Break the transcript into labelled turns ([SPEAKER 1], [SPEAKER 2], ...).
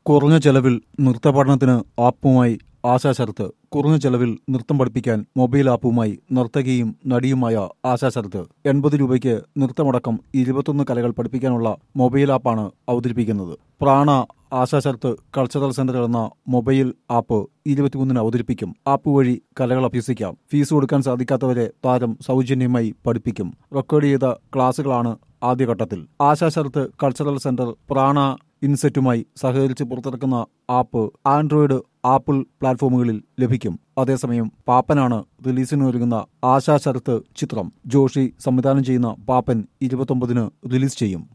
[SPEAKER 1] കുറഞ്ഞ ചെലവിൽ നൃത്തപഠനത്തിന് ആപ്പുമായി ആശാ ശരത്ത് കുറഞ്ഞ ചെലവിൽ നൃത്തം പഠിപ്പിക്കാൻ മൊബൈൽ ആപ്പുമായി നർത്തകിയും നടിയുമായ ആശാ ശരത്ത് എൺപത് രൂപയ്ക്ക് നൃത്തമടക്കം ഇരുപത്തൊന്ന് കലകൾ പഠിപ്പിക്കാനുള്ള മൊബൈൽ ആപ്പാണ് അവതരിപ്പിക്കുന്നത് പ്രാണ ആശാ ശരത്ത് കൾച്ചറൽ സെന്റർ എന്ന മൊബൈൽ ആപ്പ് ഇരുപത്തിമൂന്നിന് അവതരിപ്പിക്കും ആപ്പ് വഴി കലകൾ അഭ്യസിക്കാം ഫീസ് കൊടുക്കാൻ സാധിക്കാത്തവരെ താരം സൗജന്യമായി പഠിപ്പിക്കും റെക്കോർഡ് ചെയ്ത ക്ലാസുകളാണ് ആദ്യഘട്ടത്തിൽ ആശാ ശരത്ത് കൾച്ചറൽ സെന്റർ പ്രാണ ഇൻസെറ്റുമായി സഹകരിച്ച് പുറത്തിറക്കുന്ന ആപ്പ് ആൻഡ്രോയിഡ് ആപ്പിൾ പ്ലാറ്റ്ഫോമുകളിൽ ലഭിക്കും അതേസമയം പാപ്പനാണ് റിലീസിന് ഒരുങ്ങുന്ന ആശാ ശരത്ത് ചിത്രം ജോഷി സംവിധാനം ചെയ്യുന്ന പാപ്പൻ ഇരുപത്തൊമ്പതിന് റിലീസ് ചെയ്യും